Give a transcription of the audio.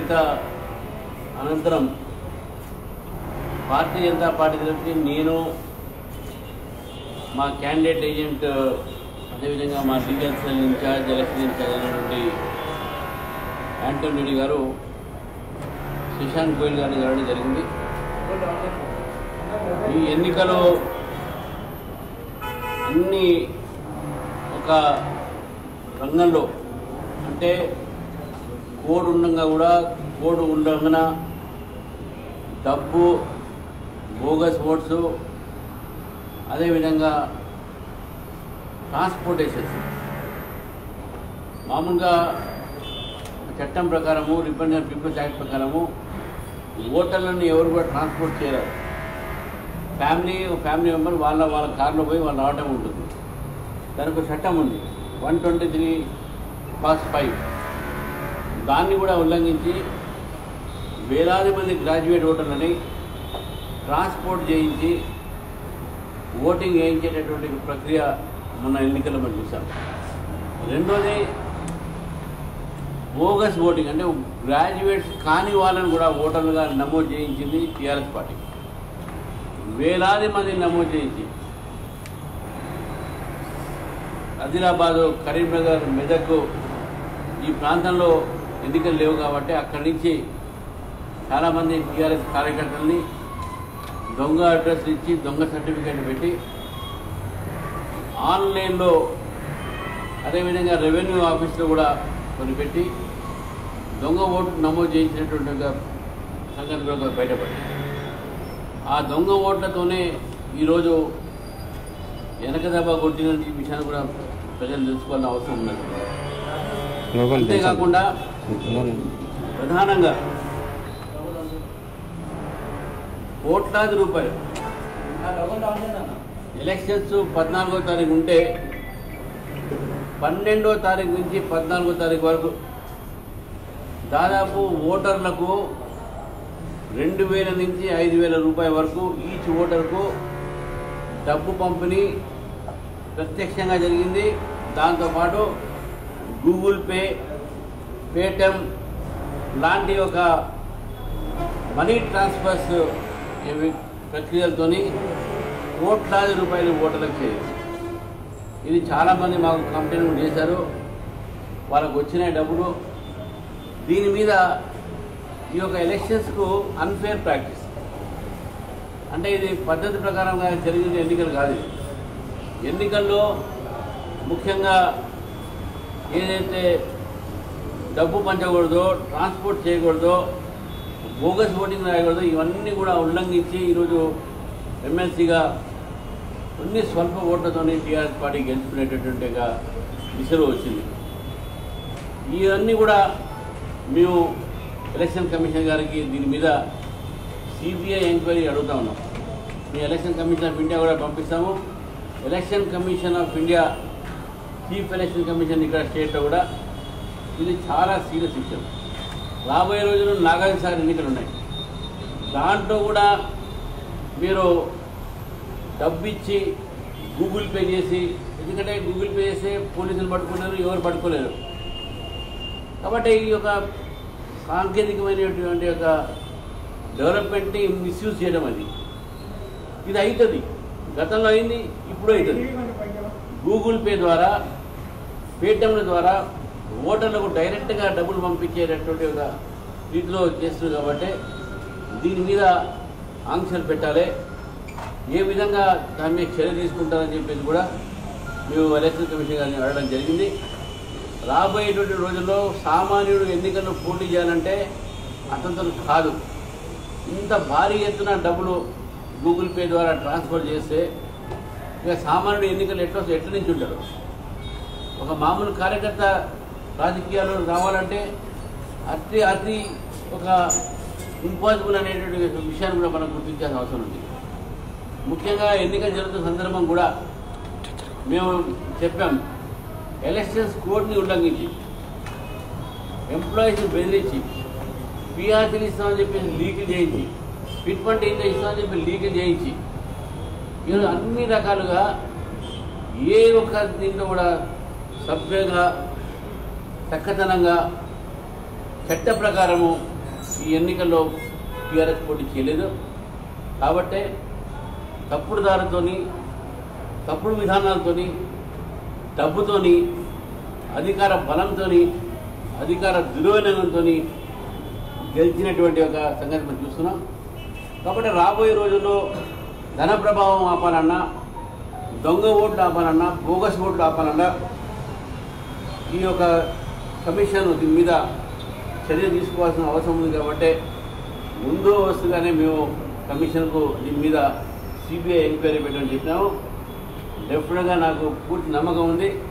చర్చ అనంతరం భారతీయ జనతా పార్టీ తరఫున నేను మా క్యాండిడేట్ ఏజెంట్ అదేవిధంగా మా legal cell incharge election incharge అయినటువంటి యాంటోన్ రెడ్డి గారు శశాంక్ గోయల్ గారిని కలవడం జరిగింది ఈ ఎన్నికలో అన్ని ఒక రంగంలో అంటే కోడ్ ఉండగా కూడా కోడ్ ఉల్లంఘన డబ్బు బోగస్ ఓట్స్ అదేవిధంగా ట్రాన్స్పోర్టేషన్స్ మామూలుగా చట్టం ప్రకారము రిపెండెంట్ పీపుల్స్ యాక్ట్ ప్రకారము ఓటర్లను ఎవరు కూడా ట్రాన్స్పోర్ట్ చేయరు ఫ్యామిలీ ఫ్యామిలీ మెంబర్ వాళ్ళ వాళ్ళ కార్లో పోయి వాళ్ళు రావడం ఉంటుంది దానికి ఒక చట్టం ఉంది one twenty three pass five దాన్ని కూడా ఉల్లంఘించి వేలాది మంది గ్రాడ్యుయేట్ ఓటర్లని ట్రాన్స్పోర్ట్ చేయించి ఓటింగ్ వేయించేటటువంటి ప్రక్రియ మొన్న ఎన్నికల్లో మనం చూసాం రెండోది బోగస్ ఓటింగ్ అంటే గ్రాడ్యుయేట్స్ కాని వాళ్ళని కూడా ఓటర్లుగా నమోదు చేయించింది టీఆర్ఎస్ పార్టీ వేలాది మంది నమోదు చేయించి ఆదిలాబాదు కరీంనగర్ మెదక్ ఈ ప్రాంతంలో ఎన్నికలు లేవు కాబట్టి అక్కడి నుంచి చాలామంది టీఆర్ఎస్ కార్యకర్తల్ని దొంగ అడ్రస్ ఇచ్చి దొంగ సర్టిఫికేట్ పెట్టి ఆన్లైన్లో అదేవిధంగా రెవెన్యూ ఆఫీస్లో కూడా కొన్ని పెట్టి దొంగ ఓటు నమోదు చేయించినటువంటి ఒక సంఘటనలో ఒక బయటపడింది ఆ దొంగ ఓట్లతోనే ఈరోజు వెనక దెబ్బ కొట్టిన విషయాన్ని కూడా ప్రజలు తెలుసుకోవాల్సిన అవసరం ఉన్నది అంతేకాకుండా ప్రధానంగా కోట్లాది రూపాయలు ఎలక్షన్స్ పద్నాలుగో తారీఖు ఉంటే పన్నెండో తారీఖు నుంచి పద్నాలుగో తారీఖు వరకు దాదాపు ఓటర్లకు రెండు వేల నుంచి ఐదు వేల రూపాయల వరకు ఈచ్ ఓటర్కు డబ్బు పంపిణీ ప్రత్యక్షంగా జరిగింది దాంతోపాటు గూగుల్ పే పేటిఎం లాంటి ఒక మనీ ట్రాన్స్ఫర్స్ ఇవి ప్రక్రియలతోని కోట్లాది రూపాయలు ఓటర్లకు చేయాలి ఇది చాలామంది మాకు కంప్లైంట్ కూడా చేశారు వాళ్ళకు వచ్చిన డబ్బులు దీని మీద ఈ యొక్క ఎలక్షన్స్కు అన్ఫేర్ ప్రాక్టీస్ అంటే ఇది పద్ధతి ప్రకారంగా జరిగిన ఎన్నికలు కాదు ఇది. ఎన్నికల్లో ముఖ్యంగా ఏదైతే డబ్బు పంచకూడదో ట్రాన్స్పోర్ట్ చేయకూడదో బోగస్ ఓటింగ్ రాయకూడదు ఇవన్నీ కూడా ఉల్లంఘించి ఈరోజు ఎమ్మెల్సీగా కొన్ని స్వల్ప ఓట్లతోనే టీఆర్ఎస్ పార్టీ గెలుచుకునేటటువంటి ఒక దిశలో వచ్చింది ఇవన్నీ కూడా మేము ఎలక్షన్ కమిషన్ గారికి దీని మీద సిబిఐ ఎంక్వైరీ అడుగుతా ఉన్నాం మీ ఎలక్షన్ కమిషన్ ఆఫ్ ఇండియా కూడా పంపిస్తాము election commission of India chief election commission ఇక్కడ స్టేట్లో కూడా ఇది చాలా సీరియస్ విషయం రాబోయే రోజుల్లో నాగార్జున సాగర్ ఎన్నికలు ఉన్నాయి దాంట్లో కూడా మీరు డబ్బు ఇచ్చి గూగుల్ పే చేసి ఎందుకంటే గూగుల్ పే చేస్తే పోలీసులు పట్టుకున్నారు ఎవరు పట్టుకోలేరు కాబట్టి ఈ యొక్క సాంకేతికమైనటువంటి యొక్క డెవలప్మెంట్ని మిస్యూజ్ చేయడం అది ఇది అవుతుంది గతంలో అయింది ఇప్పుడు అవుతుంది గూగుల్ పే ద్వారా పేటిఎంల ద్వారా ఓటర్లకు డైరెక్ట్గా డబ్బులు పంపించేటటువంటి ఒక రీతిలో చేస్తుంది కాబట్టి దీని మీద ఆంక్షలు పెట్టాలి ఏ విధంగా దాని మీద చర్య తీసుకుంటారని చెప్పేసి కూడా మేము ఎలక్షన్ కమిషన్ గారిని అడగడం జరిగింది రాబోయేటువంటి రోజుల్లో సామాన్యుడు ఎన్నికల్లో పోటీ చేయాలంటే అతనితో కాదు ఇంత భారీ ఎత్తున డబ్బులు గూగుల్ పే ద్వారా ట్రాన్స్ఫర్ చేస్తే ఇక సామాన్యుడు ఎన్నికలు ఎట్లా ఎట్ల నుంచి ఉంటారు ఒక మామూలు కార్యకర్త రాజకీయాల్లో రావాలంటే అతి అతి ఒక ఇంపాసిబుల్ అనేటువంటి విషయాన్ని కూడా మనం గుర్తించాల్సిన అవసరం ఉంది ముఖ్యంగా ఎన్నికలు జరుగుతున్న సందర్భం కూడా మేము చెప్పాం ఎలక్షన్స్ కోడ్ని ఉల్లంఘించి ఎంప్లాయీస్ని బెదిరించి పీఆర్సీలు ఇస్తామని చెప్పేసి లీకులు చేయించి ఫిట్ ఫండ్ ఇంత ఇస్తామని చెప్పి లీకులు చేయించి ఈరోజు అన్ని రకాలుగా ఏ ఒక్క దీంట్లో కూడా సభ్యంగా చక్కదనంగా చట్ట ప్రకారము ఈ ఎన్నికల్లో టీఆర్ఎస్ పోటీ చేయలేదు కాబట్టే తప్పుడు దారితోని తప్పుడు విధానాలతోని డబ్బుతోని అధికార బలంతోని అధికార దుర్వినియోగంతో గెలిచినటువంటి ఒక సంగతి మనం చూస్తున్నాం కాబట్టి రాబోయే రోజుల్లో ధన ప్రభావం ఆపాలన్నా దొంగ ఓట్లు ఆపాలన్నా బోగస్ ఓట్లు ఆపాలన్నా ఈ యొక్క కమిషన్ దీని మీద చర్య తీసుకోవాల్సిన అవసరం ఉంది కాబట్టి ముందు వస్తుగానే మేము కమిషన్కు దీని మీద సిబిఐ ఎంక్వైరీ పెట్టమని చెప్పినాము డెఫినెట్గా నాకు పూర్తి నమ్మకం ఉంది